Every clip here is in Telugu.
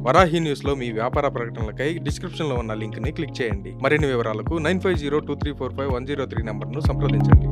వరాహి న్యూస్లో మీ వ్యాపార ప్రకటనలకై డిస్క్రిప్షన్లో ఉన్న లింక్ని క్లిక్ చేయండి మరిన్ని వివరాలకు nine five zero two three four five one zero three నెంబర్ను సంప్రదించండి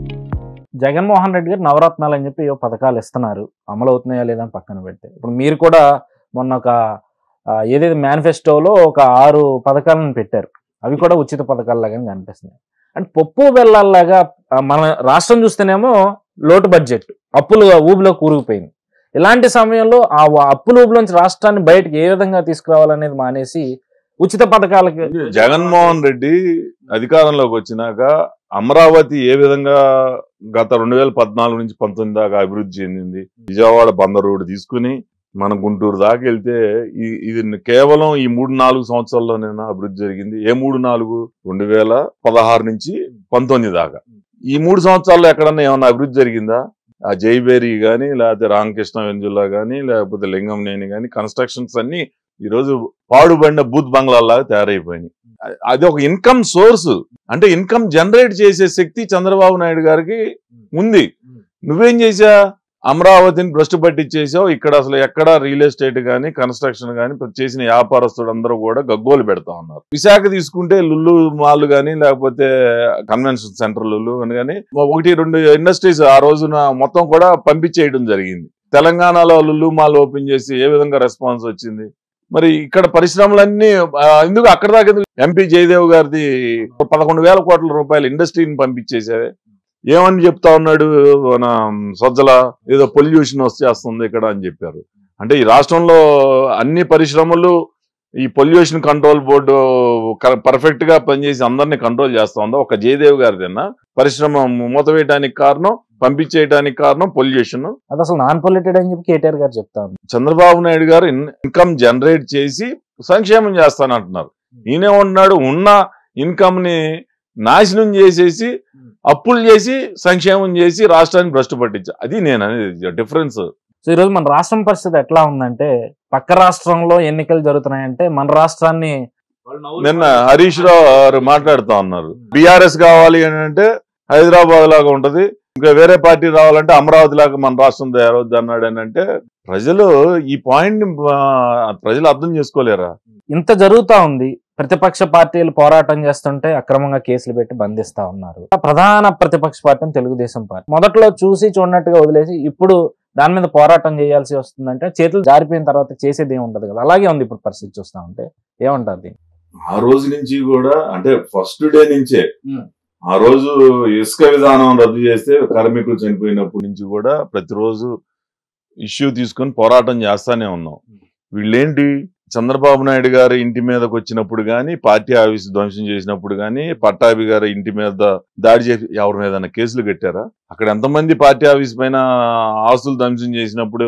జగన్మోహన్ రెడ్డి గారు నవరత్నాలు అని చెప్పి ఏవో పథకాలు ఇస్తున్నారు అమలు అవుతున్నాయా లేదా అని పక్కన పెడితే ఇప్పుడు మీరు కూడా మొన్న ఒక ఆ, ఏదైతే మేనిఫెస్టోలో ఒక ఆరు పథకాలను పెట్టారు అవి కూడా ఉచిత పథకాలలాగానే కనిపిస్తున్నాయి అంటే పప్పు బెల్లాల్లాగా ఆ, మన రాష్ట్రం చూస్తేనేమో లోటు బడ్జెట్ అప్పులు ఊబిలో కూరుకుపోయింది ఇలాంటి సమయంలో ఆ వ- అప్పుల ఊబిలోంచి రాష్ట్రాన్ని బయటకు ఏ విధంగా తీసుకురావాలనేది మానేసి ఉచిత పథకాలకి జగన్మోహన్ రెడ్డి అధికారంలోకి వచ్చినాక అమరావతి ఏ విధంగా గత రెండు వేల పద్నాలుగు నుంచి పంతొమ్మిది దాకా అభివృద్ధి చెందింది విజయవాడ బందర్ రోడ్డు తీసుకుని మన గుంటూరు దాకా వెళ్తే ఈ- ఇది కేవలం ఈ మూడు నాలుగు సంవత్సరాల్లోనేనా అభివృద్ధి జరిగింది ఏ మూడు నాలుగు రెండు వేల పదహారు నుంచి పంతొమ్మిది దాకా ఈ మూడు సంవత్సరాల్లో ఎక్కడన్నా ఏమన్నా అభివృద్ధి జరిగిందా ఆ జైబేరి గాని లేకపోతే రామకృష్ణ వెంజుల్లా గాని లేకపోతే లింగంనేని గాని కన్స్ట్రక్షన్స్ అన్ని ఈరోజు పాడుబడిన బూత్ బంగ్లాల్లాగా తయారైపోయినాయి అ- అది ఒక ఇన్కమ్ సోర్స్ అంటే ఇన్కమ్ జనరేట్ చేసే శక్తి చంద్రబాబు నాయుడు గారికి ఉంది నువ్వేం చేసా అమరావతిని భ్రష్టు పట్టించేసావు ఇక్కడ అసలు ఎక్కడ రియల్ ఎస్టేట్ గానీ కన్స్ట్రక్షన్ గానీ చేసిన వ్యాపారస్తుడు అందరూ కూడా గగ్గోలు పెడతా ఉన్నారు విశాఖ తీసుకుంటే లుల్లు మాల్ గానీ లేకపోతే కన్వెన్షన్ సెంటర్ లుల్లు అని కానీ ఒకటి రెండు ఇండస్ట్రీస్ ఆ రోజున మొత్తం కూడా పంపించేయడం జరిగింది తెలంగాణలో లుల్లు మాల్ ఓపెన్ చేసి ఏ విధంగా రెస్పాన్స్ వచ్చింది మరి ఇక్కడ పరిశ్రమలన్నీ ఆ, ఎందుకు అక్కడ దాకా ఎందుకు? ఎంపీ జయదేవ్ గారిది పదకొండు వేల కోట్ల రూపాయల ఇండస్ట్రీని పంపించేసావే ఏమని చెప్తా ఉన్నాడు మన సజ్జల ఏదో పొల్యూషన్ వచ్చేస్తుంది ఇక్కడ అని చెప్పారు అంటే ఈ రాష్ట్రంలో అన్ని పరిశ్రమలు ఈ పొల్యూషన్ కంట్రోల్ బోర్డు పర్ఫెక్ట్ గా పనిచేసి అందరినీ కంట్రోల్ చేస్తా ఉందా ఒక జయదేవ్ గారిదేనా పరిశ్రమ మూత వేయడానికి కారణం పంపించేయడానికి కారణం పొల్యూషన్ అది అసలు నాన్ పొల్యూటెడ్ అని చెప్పి కేటీఆర్ గారు చెప్తా ఉన్నారు చంద్రబాబు నాయుడు గారు ఇన్- ఇన్కమ్ జనరేట్ చేసి సంక్షేమం చేస్తానంటున్నారు ఈయనేమంటున్నాడు ఉన్న ఇన్కమ్ ని నాశనం చేసేసి అప్పులు చేసి సంక్షేమం చేసి రాష్ట్రాన్ని భ్రష్టు పట్టించా అది నేను అనేది డిఫరెన్స్ సో ఈరోజు మన రాష్ట్రం పరిస్థితి ఎట్లా ఉందంటే పక్క రాష్ట్రంలో ఎన్నికలు జరుగుతున్నాయంటే మన రాష్ట్రాన్ని నిన్న హరీష్ రావు గారు మాట్లాడుతా ఉన్నారు బీఆర్ఎస్ కావాలి అని అంటే హైదరాబాద్ లాగా ఉంటది ఇంకా వేరే పార్టీ రావాలంటే అమరావతి లాగా మన రాష్ట్రం తయారవుద్ది అన్నాడు అని అంటే ప్రజలు ఈ పాయింట్ ని ఆ, ప్రజలు అర్థం చేసుకోలేరా ఇంత జరుగుతా ఉంది ప్రతిపక్ష పార్టీలు పోరాటం చేస్తుంటే అక్రమంగా కేసులు పెట్టి బంధిస్తా ఉన్నారు ప్రధాన ప్రతిపక్ష పార్టీ అని తెలుగుదేశం పార్టీ మొదట్లో చూసి చూడనట్టుగా వదిలేసి ఇప్పుడు దాని మీద పోరాటం చేయాల్సి వస్తుందంటే చేతులు జారిపోయిన తర్వాత చేసేది ఏమి ఉండదు కదా అలాగే ఉంది ఇప్పుడు పరిస్థితి చూస్తా ఉంటే ఏమంటారు దీన్ని ఆ రోజు నుంచి కూడా అంటే ఫస్ట్ డే నుంచే Hmm. ఆ రోజు ఇసుక విధానం రద్దు చేస్తే కార్మికులు చనిపోయినప్పటి నుంచి కూడా ప్రతిరోజు ఇష్యూ తీసుకొని పోరాటం చేస్తానే ఉన్నాం వీళ్ళేంటి చంద్రబాబు నాయుడు గారి ఇంటి మీదకి వచ్చినప్పుడు కానీ పార్టీ ఆఫీస్ ధ్వంసం చేసినప్పుడు కానీ పట్టాభి గారి ఇంటి మీద దాడి చేసి ఎవరి మీద కేసులు కట్టారా అక్కడ ఎంతమంది పార్టీ ఆఫీస్ పైన ఆస్తులు ధ్వంసం చేసినప్పుడు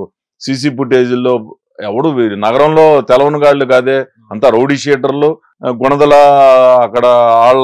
సీసీ ఫుటేజీల్లో ఎవడు వీరు నగరంలో తెలవనగాళ్ళు కాదే అంతా రౌడీ షీటర్లు ఆ, గుణదల అక్కడ ఆళ్ళ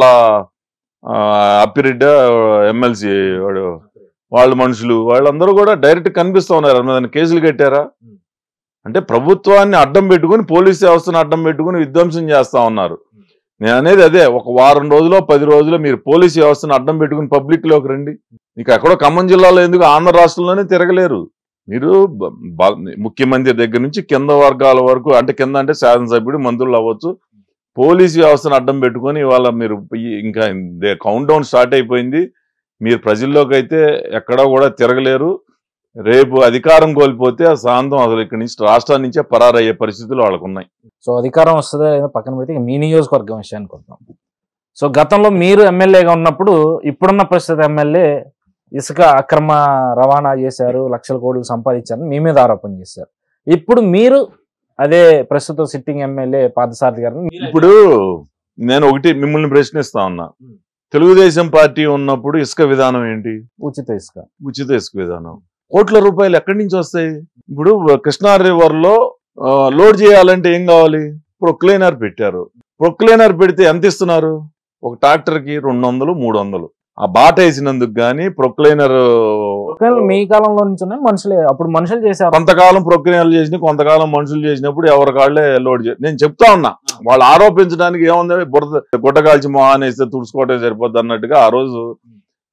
ఆ, అప్పిరెడ్డి ఎమ్మెల్సీ వాడు వాళ్ళ మనుషులు వాళ్ళందరూ కూడా డైరెక్ట్ కనిపిస్తా ఉన్నారు వాళ్ళ మీద కేసులు కట్టారా అంటే ప్రభుత్వాన్ని అడ్డం పెట్టుకుని పోలీస్ వ్యవస్థను అడ్డం పెట్టుకుని విధ్వంసం చేస్తా ఉన్నారు నేను అనేది అదే ఒక వారం రోజులో పది రోజులు మీరు పోలీస్ వ్యవస్థను అడ్డం పెట్టుకుని పబ్లిక్ లోకి రండి ఇక ఎక్కడో ఖమ్మం జిల్లాలో ఎందుకు ఆంధ్ర రాష్ట్రంలోనే తిరగలేరు మీరు బ- బ- ముఖ్యమంత్రి దగ్గర నుంచి కింద వర్గాల వరకు అంటే కింద అంటే శాసనసభ్యుడు మంత్రులు అవ్వచ్చు పోలీస్ వ్యవస్థను అడ్డం పెట్టుకొని ఇవాళ మీరు ఈ- ఇంకా కౌంట్ డౌన్ స్టార్ట్ అయిపోయింది మీరు ప్రజల్లోకి అయితే ఎక్కడా కూడా తిరగలేరు రేపు అధికారం కోల్పోతే ఆ శాంతం అసలు ఇక్కడి నుంచి రాష్ట్రాల నుంచే పరారయ్యే పరిస్థితులు వాళ్ళకు ఉన్నాయి సో అధికారం వస్తుందో లేదో పక్కన పెడితే ఇక మీ నియోజకవర్గం విషయానికి వద్దాం సో గతంలో మీరు ఎమ్మెల్యేగా ఉన్నప్పుడు ఇప్పుడున్న ప్రస్తుత ఎమ్మెల్యే ఇసుక అక్రమ రవాణా చేశారు లక్షల కోట్లు సంపాదించారని మీ మీద ఆరోపణ చేశారు ఇప్పుడు మీరు అదే ప్రస్తుత సిట్టింగ్ ఎమ్మెల్యే పాదసారథి గారిని మీరు- ఇప్పుడు నేను ఒకటి మిమ్మల్ని ప్రశ్నిస్తా ఉన్నా తెలుగుదేశం పార్టీ ఉన్నప్పుడు ఇసుక విధానం ఏంటి ఉచిత ఇసుక ఉచిత ఇసుక విధానం కోట్ల రూపాయలు ఎక్కడి నుంచి వస్తాయి ఇప్పుడు కృష్ణా రివర్ లో ఆ, లోడ్ చేయాలంటే ఏం కావాలి ప్రొక్లైనర్ పెట్టారు ప్రొక్లైనర్ పెడితే ఎంత ఇస్తున్నారు ఒక ట్రాక్టర్ కి రెండు వందలు మూడు వందలు ఆ బాట వేసినందుకు గానీ ప్రొక్లైనర్ ఒకవేళ మీ కాలంలో నుంచి ఉన్నాయి మనుషులే అప్పుడు మనుషులు చేశారు కొంతకాలం ప్రొక్లైనర్లు చేసి కొంతకాలం మనుషులు చేసినప్పుడు ఎవరి కాళ్ళే లోడ్ చే నేను చెప్తా ఉన్నా వాళ్ళు ఆరోపించడానికి ఏముంది బురద గుడ్డ కాల్చి మొహాన్ని వేస్తే తుడుచుకోవటం సరిపోద్ది అన్నట్టుగా ఆ రోజు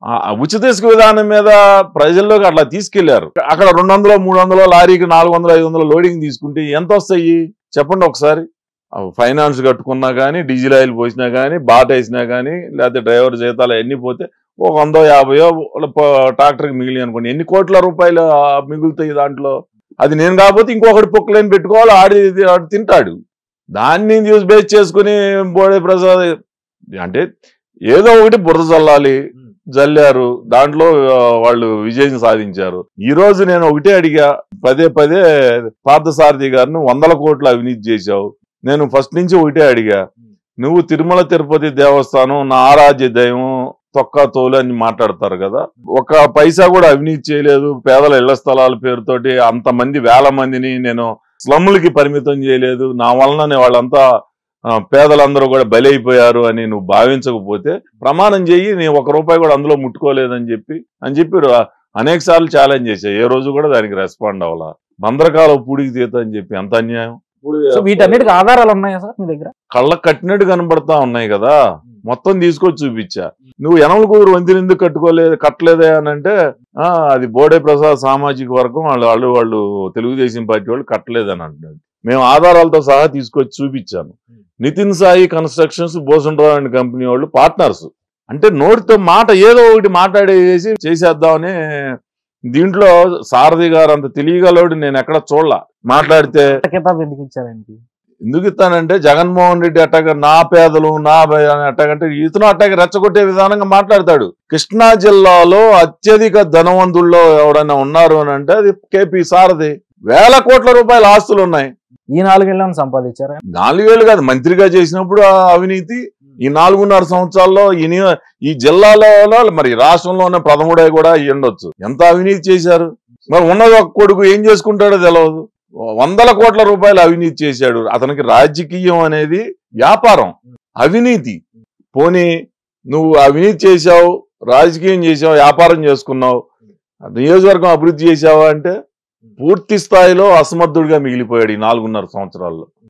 ఆ ఆ ఉచిత ఇసుక విధానం మీద ప్రజల్లోకి అట్లా తీసుకెళ్లారు అక్కడ రెండు వందలు మూడు వందలు లారీకి నాలుగు వందలు ఐదు వందలు లోడింగ్ తీసుకుంటే ఎంత వస్తాయి చెప్పండి ఒకసారి ఆ ఫైనాన్స్ కట్టుకున్నా కానీ డీజిల్ ఆయిల్ పోసినా కానీ బాట వేసినా కానీ లేకపోతే డ్రైవర్ జీతాలు ఎన్ని పోతే ఒక వందో యాభయో ట్రాక్టర్కి మిగిలి అనుకోండి ఎన్ని కోట్ల రూపాయలు ఆ, మిగులుతాయి దాంట్లో అది నేను కాకపోతే ఇంకొకటి పొక్కులేని పెట్టుకోవాలి ఆడి ఆడు తింటాడు దాన్ని యూజ్ బేస్ చేసుకుని బోడే ప్రసాద్ అంటే ఏదో ఒకటి బురద చల్లాలి జల్లారు దాంట్లో ఆ, వాళ్ళు విజయం సాధించారు ఈ రోజు నేను ఒకటే అడిగా పదే పదే పార్థసారథి గారిని వందల కోట్ల అవినీతి చేశావు నేను ఫస్ట్ నుంచి ఒకటే అడిగా నువ్వు తిరుమల తిరుపతి దేవస్థానం నా ఆరాధ్య దైవం తొక్క తోలు అని మాట్లాడతారు కదా ఒక పైసా కూడా అవినీతి చేయలేదు పేదల ఇళ్ల స్థలాల పేరుతోటి అంతమంది వేల మందిని నేను స్లమ్లకి పరిమితం చేయలేదు నా వలననే వాళ్ళంతా ఆ, పేదలందరూ కూడా బలైపోయారు అని నువ్వు భావించకపోతే ప్రమాణం చెయ్యి నేను ఒక రూపాయి కూడా అందులో ముట్టుకోలేదని చెప్పి అని చెప్పి రా- అనేక సార్లు ఛాలెంజ్ చేశా ఏ రోజు కూడా దానికి రెస్పాండ్ అవ్వాలా బందరకాల పూడికి తీత అని చెప్పి అంత అన్యాయం సో వీటన్నిటికి ఆధారాలు ఉన్నాయా సార్ మీ దగ్గర కళ్ళకు కట్టినట్టు కనబడతా ఉన్నాయి కదా మొత్తం తీసుకొచ్చి చూపించా నువ్వు యనమల కుదురు వంతిని ఎందుకు కట్టుకోలేదు కట్టలేదే అని అంటే ఆ అది బోడే ప్రసాద్ సామాజిక వర్గం వాళ్ళు వాళ్ళు వాళ్ళు తెలుగుదేశం పార్టీ వాళ్ళు కట్టలేదని అంటున్నాడు మేము ఆధారాలతో సహా తీసుకొచ్చి చూపించాను నితిన్ సాయి కన్స్ట్రక్షన్స్ బోసండ్రావు అండ్ కంపెనీ వాళ్ళు పార్ట్నర్స్ అంటే నోటితో మాట ఏదో ఒకటి మాట్లాడేసి చేసేద్దామని దీంట్లో సారథి గారు అంత తెలియగలడు నేను ఎక్కడ చూడలా మాట్లాడితే కితాబ్ ఎందుకు ఇచ్చారు ఆయనకి ఎందుకు ఇస్తానంటే జగన్మోహన్ రెడ్డి అట్టగా నా పేదలు నా భయ అని అట్టగంటే ఇతను అట్టగా రెచ్చగొట్టే విధానంగా మాట్లాడతాడు కృష్ణా జిల్లాలో అత్యధిక ధనవంతుల్లో ఎవడైనా ఉన్నారు అని అంటే అది కేపీ సారథి వేల కోట్ల రూపాయల ఆస్తులు ఉన్నాయి ఈ నాలుగేళ్లను సంపాదించారా నాలుగేళ్లు కాదు మంత్రిగా చేసినప్పుడు ఆ అవినీతి ఈ నాలుగున్నర సంవత్సరాల్లో ఈ నియో- ఈ జిల్లాలో మరి రాష్ట్రంలోనే ప్రథముడే కూడా అయ్యి ఉండొచ్చు ఎంత అవినీతి చేశారు మరి ఉన్నది ఒక కొడుకు ఏం చేసుకుంటాడో తెలియదు వందల కోట్ల రూపాయలు అవినీతి చేశాడు అతనికి రాజకీయం అనేది వ్యాపారం అవినీతి పోనీ నువ్వు అవినీతి చేశావు రాజకీయం చేసావు వ్యాపారం చేసుకున్నావు నియోజకవర్గం అభివృద్ధి చేసావా అంటే పూర్తి స్థాయిలో అసమర్థుడిగా మిగిలిపోయాడు ఈ నాలుగున్నర సంవత్సరాల్లో